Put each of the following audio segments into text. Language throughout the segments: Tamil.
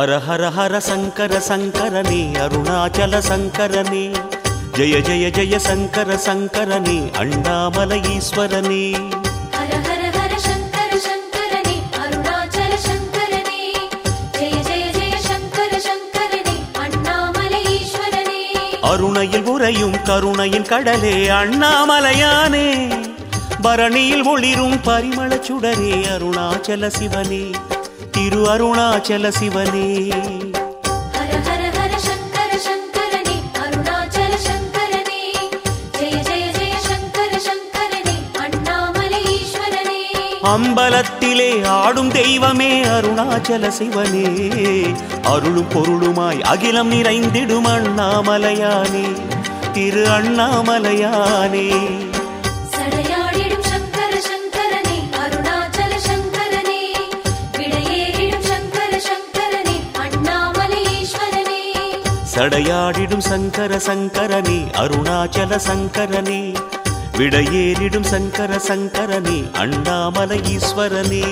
ஹர ஹர ஹர சங்கர சங்கரனே அருணாச்சல சங்கரனே ஜெய ஜெய ஜெய சங்கர சங்கரனே அண்ணாமலை ஈஸ்வரனே ஹர ஹர ஹர சங்கர சங்கரனே அருணாச்சல சங்கரனே ஜெய ஜெய ஜெய சங்கர சங்கரனே அண்ணாமலை ஈஸ்வரனே அருணையில் உறையும் கருணையின் கடலே அண்ணாமலையானே பரணியில் ஒளிரும் பரிமள சுடரே அருணாச்சல சிவனே திரு அருணாச்சல சிவனே ஹர ஹர ஹர சங்கர சங்கரனே அருணாச்சல சங்கரனே ஜெய ஜெய ஜெய சங்கர சங்கரனே அண்ணாமலை ஈஸ்வரனே அம்பலத்திலே ஆடும் தெய்வமே அருணாச்சல சிவனே அருளும் பொருளுமாய் அகிலம் நிறைந்திடும் அண்ணாமலையானே திரு அண்ணாமலையானே சடையாடிடும் சங்கர சங்கரனே அருணாச்சல சங்கரனே விடையேறிடும் சங்கர சங்கரனே அண்ணாமலை ஈஸ்வரனே சடையாடிடும் சங்கர சங்கரனே அருணாச்சல சங்கரனே விடையேறிடும் சங்கர சங்கரனே அண்ணாமலை ஈஸ்வரனே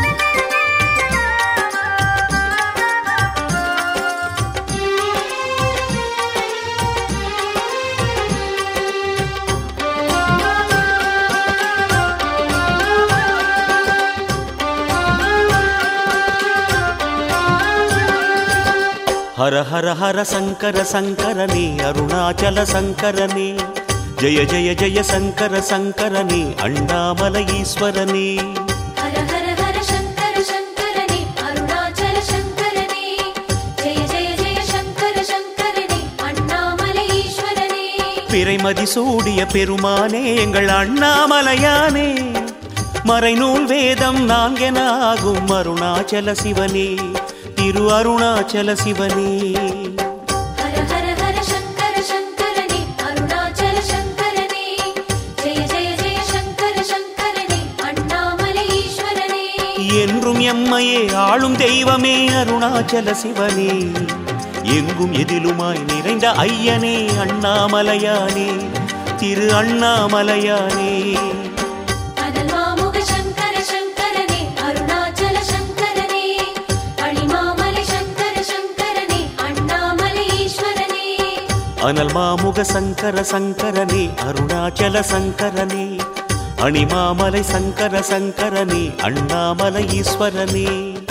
ஹர ஹர ஹர சங்கர சங்கரனே அருணாச்சல சங்கரனே ஜெய ஜெய ஜெய சங்கர சங்கரனே அண்ணாமலை ஈஸ்வரனே ஹர ஹர ஹர சங்கர சங்கரனே அருணாச்சல சங்கரனே ஜெய ஜெய ஜெய சங்கர சங்கரனே அண்ணாமலை ஈஸ்வரனே பிறைமதி சூடிய பெருமானே எங்கள் அண்ணாமலையானே மறைநூல் வேதம் நான்கென ஆகும் அருணாச்சல சிவனே திரு அருணாச்சல சிவனே ஹர ஹர ஹர சங்கர சங்கரனே அருணாச்சல சங்கரனே ஜெய ஜெய ஜெய சங்கர சங்கரனே அண்ணாமலை ஈஸ்வரனே என்றும் எம்மையே ஆளும் தெய்வமே அருணாச்சல சிவனே எங்கும் எதிலுமாய் நிறைந்த ஐயனே அண்ணாமலையானே திரு அண்ணாமலையானே அனல் மாமுக சங்கர சங்கரனே அருணாச்சல சங்கரனே அணிமாமலை சங்கர சங்கரனே அண்ணாமலை ஈஸ்வரனே அனல் மாமுக சங்கர சங்கரனே அருணாச்சல சங்கரனே அணிமாமலை சங்கர சங்கரனே அண்ணாமலை ஈஸ்வரனே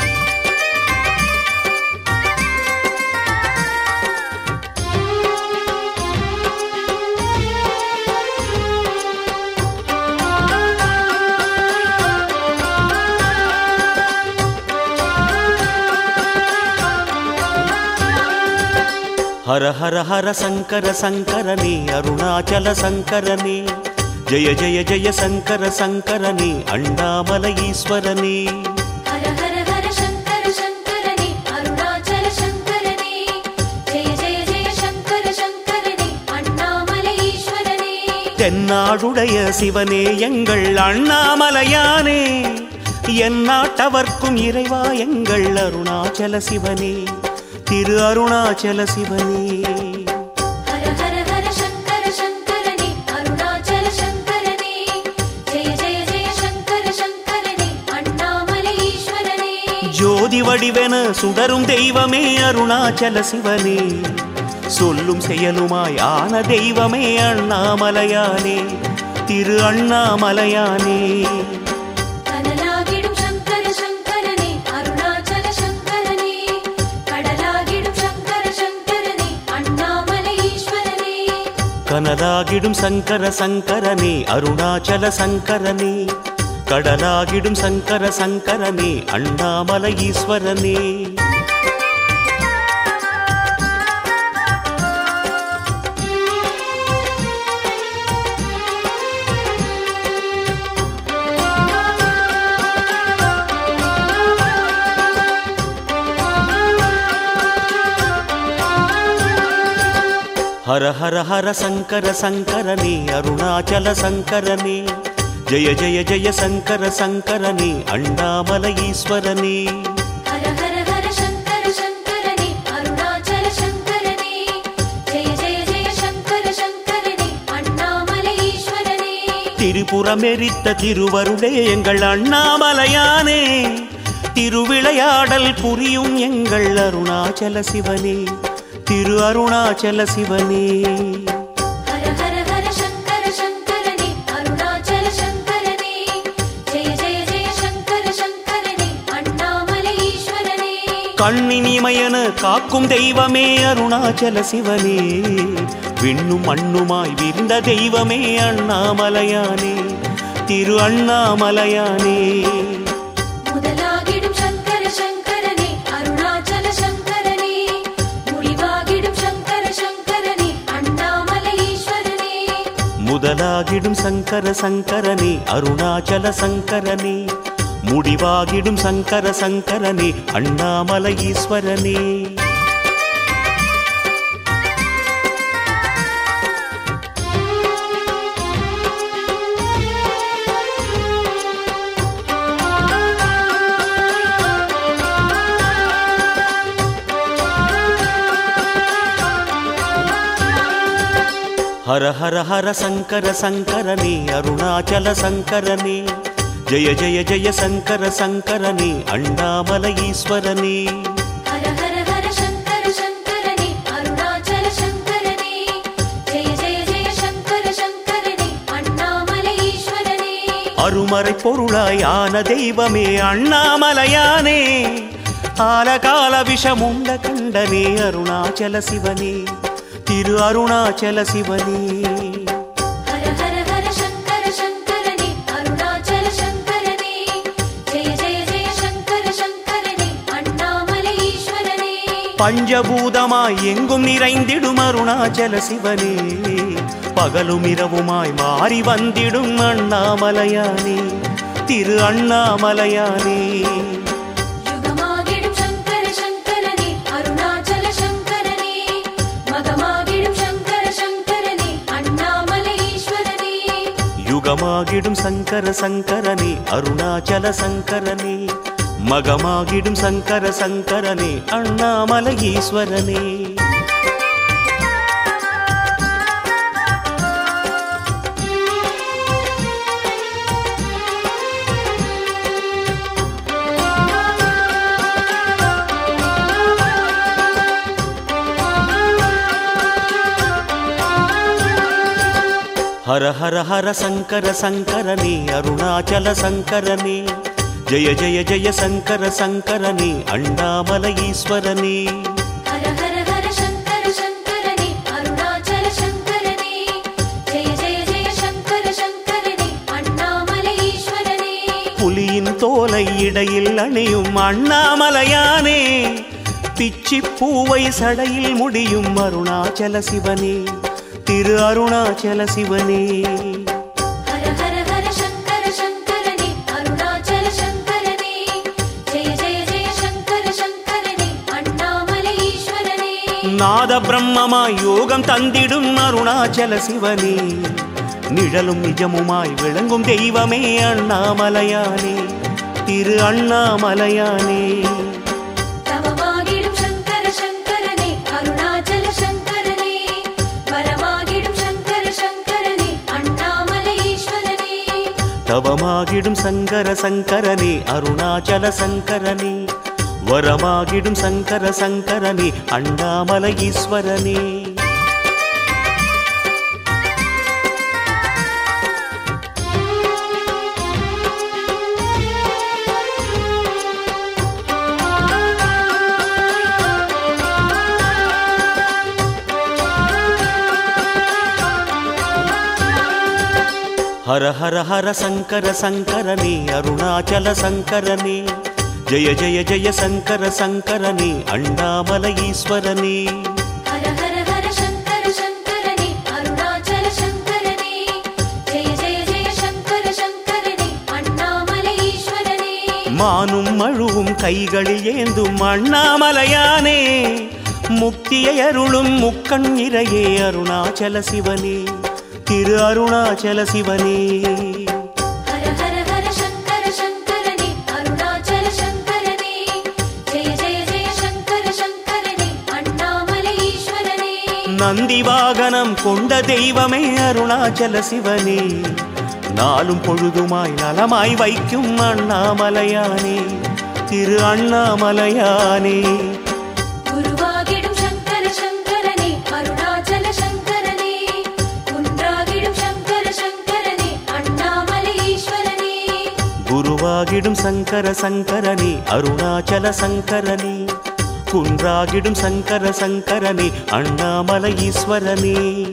ஹர ஹர ஹர சங்கர சங்கரனே அருணாச்சல சங்கரனே ஜெய ஜெய ஜெய சங்கர சங்கரனே அண்ணாமலை ஈஸ்வரனே ஹர ஹர ஹர சங்கர சங்கரனே அருணாச்சல சங்கரனே ஜெய ஜெய ஜெய சங்கர சங்கரனே அண்ணாமலை ஈஸ்வரனே தென்னாடுடைய சிவனே எங்கள் அண்ணாமலையானே எந்நாட்டவர்க்கும் இறைவா எங்கள் அருணாச்சல சிவனே திரு அருணாச்சல சிவனே ஹர ஹர ஹர சங்கர சங்கரனே அருணாச்சல சங்கரனே ஜெய ஜெய ஜெய சங்கர சங்கரனே அண்ணாமலை ஈஸ்வரனே ஜோதி வடிவென சுடரும் தெய்வமே அருணாச்சல சிவனே சொல்லும் செயலுமாய் ஆன தெய்வமே அண்ணாமலையானே திரு அண்ணாமலையானே கனலாகிடும் சங்கர சங்கரனே அருணாச்சல சங்கரனே கடலாகிடும் சங்கர சங்கரனே அண்ணாமலை ஈஸ்வரனே கனலாகிடும் சங்கர சங்கரனே அருணாச்சல சங்கரனே கடலாகிடும் சங்கர சங்கரனே அண்ணாமலை ஈஸ்வரனே ஹர ஹர ஹர சங்கர சங்கரனே அருணாச்சல சங்கரனே ஜெய ஜெய ஜெய சங்கர சங்கரனே அண்ணாமலை ஈஸ்வரனே ஹர ஹர ஹர சங்கர சங்கரனே அருணாச்சல சங்கரனே ஜெய ஜெய ஜெய சங்கர சங்கரனே அண்ணாமலை ஈஸ்வரனே திரிபுரமெரித்த திருவருளே எங்கள் அண்ணாமலையானே திருவிளையாடல் புரியும் எங்கள் அருணாச்சல சிவனே திரு அருணாச்சல சிவனே ஹர ஹர ஹர சங்கர சங்கரனே அருணாச்சல சங்கரனே ஜெய ஜெய ஜெய சங்கர சங்கரனே அண்ணாமலை ஈஸ்வரனே கண்ணினிமயன காக்கும் தெய்வமே அருணாச்சல சிவனே விண்ணும் மண்ணுமாய் விரிந்த தெய்வமே அண்ணாமலையானே திரு அண்ணாமலையானே முதலாகிடும் சங்கர சங்கரனே அருணாச்சல சங்கரனே முடிவாகிடும் சங்கர சங்கரனே அண்ணாமலை ஈஸ்வரனே முதலாகிடும் சங்கர சங்கரனே அருணாச்சல சங்கரனே முடிவாகிடும் சங்கர சங்கரனே அண்ணாமலை ஈஸ்வரனே ஹர ஹர ஹர சங்கர சங்கரனே அருணாச்சல சங்கரனே ஜெய ஜெய ஜெய சங்கர சங்கரனே அண்ணாமலை ஈஸ்வரனே ஹர ஹர ஹர சங்கர சங்கரனே அருணாச்சல சங்கரனே ஜெய ஜெய ஜெய சங்கர சங்கரனே அண்ணாமலை ஈஸ்வரனே அருமறை பொருளாய் ஆன தெய்வமே அண்ணாமலையானே ஆலகால விஷமுண்ட கண்டனே அருணாச்சல சிவனே திரு அருணாச்சல சிவனே ஹர ஹர ஹர சங்கர சங்கரனே அருணாச்சல சங்கரனே ஜெய ஜெய ஜெய சங்கர சங்கரனே அண்ணாமலை ஈஸ்வரனே பஞ்சபூதமாய் எங்கும் நிறைந்திடும் அருணாச்சல சிவனே பகலும் இரவுமாய் மாறி வந்திடும் அண்ணாமலையானே திரு அண்ணாமலையானே யுகமாகிடும் சங்கர சங்கரனே அருணாச்சல சங்கரனே மகமாகிடும் சங்கர சங்கரனே அண்ணாமலை ஈஸ்வரனே யுகமாகிடும் சங்கர சங்கரனே அருணாச்சல சங்கரனே மகமாகிடும் சங்கர சங்கரனே அண்ணாமலை ஈஸ்வரனே ஹர ஹர ஹர சங்கர சங்கரனே அருணாச்சல சங்கரனே ஜெய ஜெய ஜெய சங்கர சங்கரனே அண்ணாமலை ஈஸ்வரனே ஹர ஹர ஹர சங்கர சங்கரனே அருணாச்சல சங்கரனே ஜெய ஜெய ஜெய சங்கர சங்கரனே அண்ணாமலை ஈஸ்வரனே புலியின் தோலை இடையில் அணியும் அண்ணாமலையானே பிச்சி பூவை சடையில் முடியும் அருணாச்சல சிவனே திரு அருணாச்சல சிவனே ஹர ஹர ஹர சங்கர சங்கரனே அருணாச்சல சங்கரனே ஜெய ஜெய ஜெய சங்கர சங்கரனே அண்ணாமலை ஈஸ்வரனே நாத பிரம்மமாய் யோகம் தந்திடும் அருணாச்சல சிவனே நிழலும் நிஜமுமாய் விளங்கும் தெய்வமே அண்ணாமலையானே திரு அண்ணாமலையானே தவமாகிடும் சங்கர சங்கரனே அருணாச்சல சங்கரனே வரமாகிடும் சங்கர சங்கரனே அண்ணாமலை ஈஸ்வரனே தவமாகிடும் சங்கர சங்கரனே அருணாச்சல சங்கரனே வரமாகிடும் சங்கர சங்கரனே அண்ணாமலை ஈஸ்வரனே ஹர ஹர ஹர சங்கர சங்கரனே அருணாச்சல சங்கரனே ஜெய ஜெய ஜெய சங்கர சங்கரனே அண்ணாமலை ஈஸ்வரனே ஹர ஹர ஹர சங்கர சங்கரனே அருணாச்சல சங்கரனே ஜெய ஜெய ஜெய சங்கர சங்கரனே அண்ணாமலை ஈஸ்வரனே மானும் மழுவும் கைகளில் ஏந்தும் அண்ணாமலையானே முக்தியை அருளும் முக்கண் இறையே அருணாச்சல சிவனே திரு அருணாச்சல சிவனே ஹர ஹர ஹர சங்கர சங்கரனே அருணாச்சல சங்கரனே ஜெய ஜெய ஜெய சங்கர சங்கரனே அண்ணாமலை ஈஸ்வரனே நந்தி வாகனம் கொண்ட தெய்வமே அருணாச்சல சிவனே நாளும் பொழுதுமாய் நலமாய் வைக்கும் அண்ணாமலையானே திரு அண்ணாமலையானே குருவாகிடும் சங்கர சங்கரனே அருணாச்சல சங்கரனே குன்றாகிடும் சங்கர சங்கரனே அண்ணாமலை ஈஸ்வரனே குருவாகிடும் சங்கர சங்கரனே அருணாச்சல சங்கரனே குன்றாகிடும் சங்கர சங்கரனே அண்ணாமலை ஈஸ்வரனே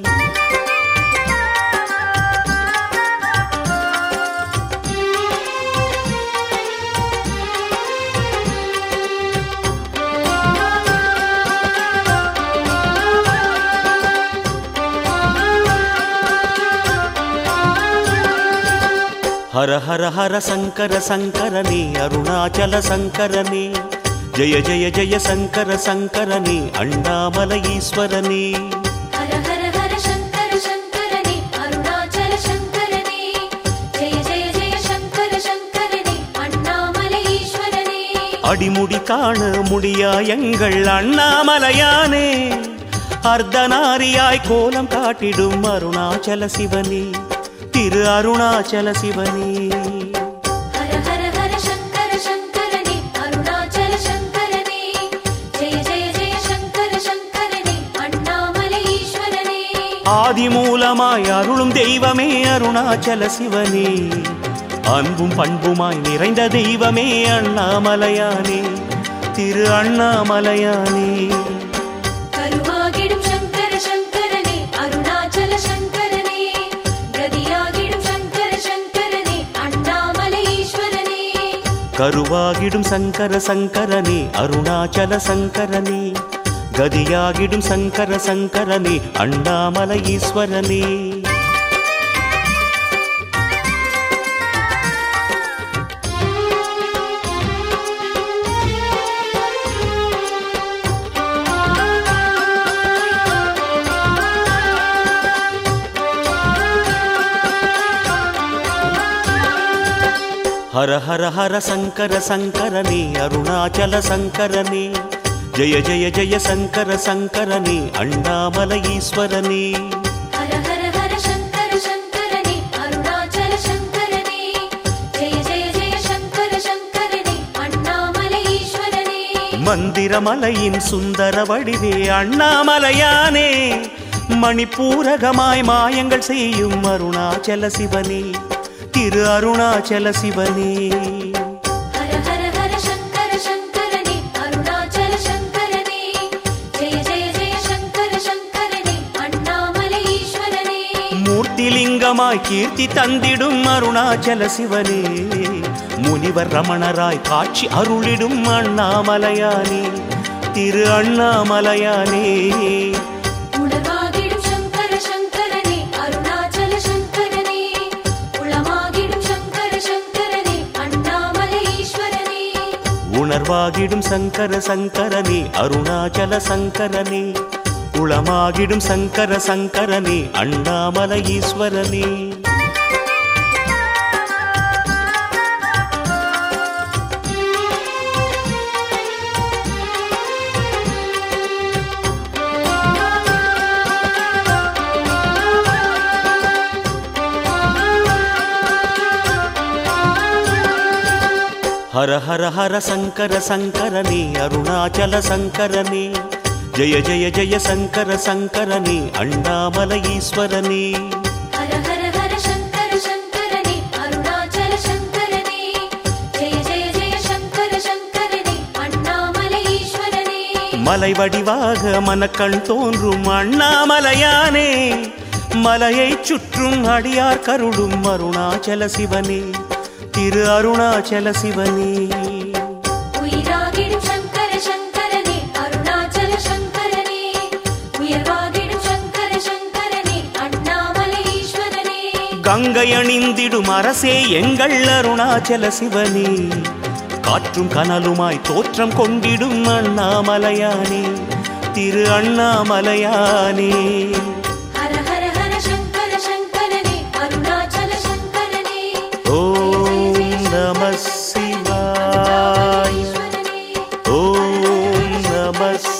ஹர ஹர ஹர சங்கர சங்கரனே அருணாச்சல சங்கரனே ஜெய ஜெய ஜெய சங்கர சங்கரனே அண்ணாமலை ஈஸ்வரனே ஹர ஹர ஹர சங்கர சங்கரனே அருணாச்சல சங்கரனே ஜெய ஜெய ஜெய சங்கர சங்கரனே அண்ணாமலை ஈஸ்வரனே அடிமுடி காண முடியா எங்கள் அண்ணாமலையானே அர்த்தநாரியாய் கோலம் காட்டிடும் அருணாச்சல சிவனே திரு அருணாச்சல சிவனே ஹர ஹர ஹர சங்கர சங்கரனே அருணாச்சல சங்கரனே ஜெய ஜெய ஜெய சங்கர சங்கரனே அண்ணாமலை ஈஸ்வரனே ஆதிமூலமாய் அருளும் தெய்வமே அருணாச்சல சிவனே அன்பும் பண்புமாய் நிறைந்த தெய்வமே அண்ணாமலையானே திரு அண்ணாமலையானே கருவாகிடும் சங்கர சங்கரனே அருணாச்சல சங்கரனே கதியாகிடும் சங்கர சங்கரனே அண்ணாமலை ஈஸ்வரனே கருவாகிடும் சங்கர சங்கரனே அருணாச்சல சங்கரனே கதியாகிடும் சங்கர சங்கரனே அண்ணாமலை ஈஸ்வரனே ஹர ஹர ஹர சங்கர சங்கரனே அருணாச்சல சங்கரனே ஜெய ஜெய ஜெய சங்கர சங்கரனே அண்ணாமலை ஈஸ்வரனே ஹர ஹர ஹர சங்கர சங்கரனே அருணாச்சல சங்கரனே ஜெய ஜெய ஜெய சங்கர சங்கரனே அண்ணாமலை ஈஸ்வரனே மந்திரமலையின் சுந்தர வடிவே அண்ணாமலையானே மணிப்பூரகமாய் மாயங்கள் செய்யும் அருணாச்சல சிவனே திரு அருணாச்சல சிவனே ஹர ஹர ஹர சங்கர சங்கரனே அருணாச்சல சங்கரனே ஜெய ஜெய ஜெய சங்கர சங்கரனே அண்ணாமலை ஈஸ்வரனே மூர்த்திலிங்கமாய் கீர்த்தி தந்திடும் அருணாச்சல சிவனே முனிவர் ரமணராய் காட்சி அருளிடும் அண்ணாமலையானே திரு அண்ணாமலையானே உணர்வாகிடும் சங்கர சங்கரனே அருணாச்சல சங்கரனே உளமாகிடும் சங்கர சங்கரனே அண்ணாமலை ஈஸ்வரனே உணர்வாகிடும் சங்கர சங்கரனே அருணாச்சல சங்கரனே உளமாகிடும் சங்கர சங்கரனே அண்ணாமலை ஈஸ்வரனே ஹர ஹர ஹர சங்கர சங்கரனே அருணாச்சல சங்கரனே ஜெய ஜெய ஜெய சங்கர சங்கரனே அண்ணாமலை ஈஸ்வரனே ஹர ஹர ஹர சங்கர சங்கரனே அருணாச்சல சங்கரனே ஜெய ஜெய ஜெய சங்கர சங்கரனே அண்ணாமலை ஈஸ்வரனே மலை வடிவாக மனக்கண் தோன்றும் அண்ணாமலையானே மலையைச் சுற்றும் அடியார் கருளும் அருணாச்சல சிவனே திரு அருணாச்சல சிவனே உயிராகிடும் சங்கர சங்கரனே அருணாச்சல சங்கரனே உயர்வாகிடும் சங்கர சங்கரனே அண்ணாமலை ஈஸ்வரனே கங்கை அணிந்திடும் அரசே எங்கள் அருணாச்சல சிவனே காற்றும் கனலுமாய் தோற்றம் கொண்டிடும் அண்ணாமலையானே திரு அண்ணாமலையானே ஹர ஹர ஹர சங்கர சங்கரனே அருணாச்சல சங்கரனே ஓம் நம சிவாய ஈஸ்வரனே ஓம் நம